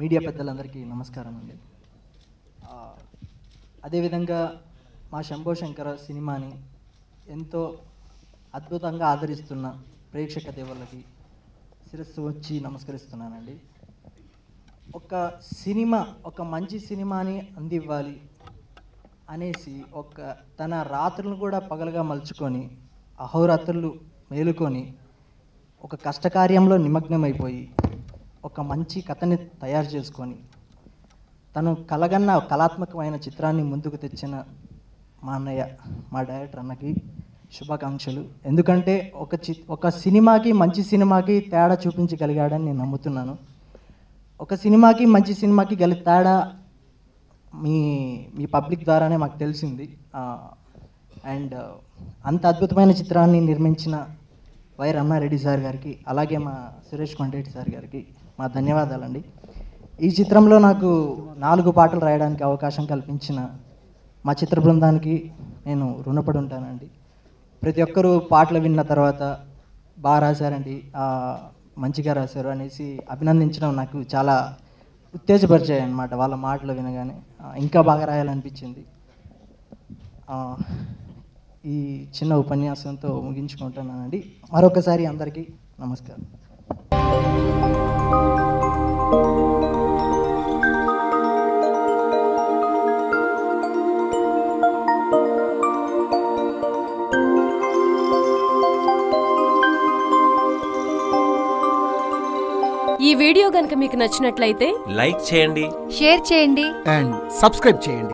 media పెద్దలందరికీ నమస్కారం అండి ఆ, అదేవిధంగా మా శంభో శంకర సినిమాని ఎంతో అద్భుతంగా ఆదరిస్తున్న ప్రేక్షక దేవుళ్ళకి శిరస్సు వచ్చి నమస్కరిస్తున్నానండి ఒక సినిమా ఒక మంచి సినిమాని అందివ్వాలి అనేసి ఒక తన రాత్రులను కూడా పగలుగా మలుచుకొని అహోరాత్రులు మేలుకొని ఒక కష్టకార్యంలో నిమగ్నమైపోయి ఒక మంచి కథని తయారు చేసుకొని తను కలగన్న కళాత్మకమైన చిత్రాన్ని ముందుకు తెచ్చిన మా అన్నయ్య మా డైరెక్టర్ అన్నకి శుభాకాంక్షలు ఎందుకంటే ఒక చి ఒక సినిమాకి మంచి సినిమాకి తేడా చూపించగలిగాడని నేను నమ్ముతున్నాను ఒక సినిమాకి మంచి సినిమాకి గల తేడా మీ మీ పబ్లిక్ ద్వారానే మాకు తెలిసింది అండ్ అంత అద్భుతమైన చిత్రాన్ని నిర్మించిన వై రమణారెడ్డి సార్ గారికి అలాగే మా సురేష్ కొండరెడ్డి సార్ గారికి మా ధన్యవాదాలండి ఈ చిత్రంలో నాకు నాలుగు పాటలు రాయడానికి అవకాశం కల్పించిన మా చిత్ర బృందానికి నేను రుణపడి ఉంటానండి ప్రతి ఒక్కరూ పాటలు విన్న తర్వాత బాగా రాశారండి ఆ, మంచిగా రాశారు అనేసి అభినందించడం నాకు చాలా ఉత్తేజపరిచాయి అన్నమాట వాళ్ళ మాటలు వినగానే ఆ, ఇంకా బాగా రాయాలనిపించింది ఆ, ఈ చిన్న ఉపన్యాసంతో ముగించుకుంటున్నానండి మరొకసారి అందరికీ నమస్కారం ఈ వీడియో గనుక మీకు నచ్చినట్లయితే లైక్ చేయండి షేర్ చేయండి అండ్ సబ్స్క్రైబ్ చేయండి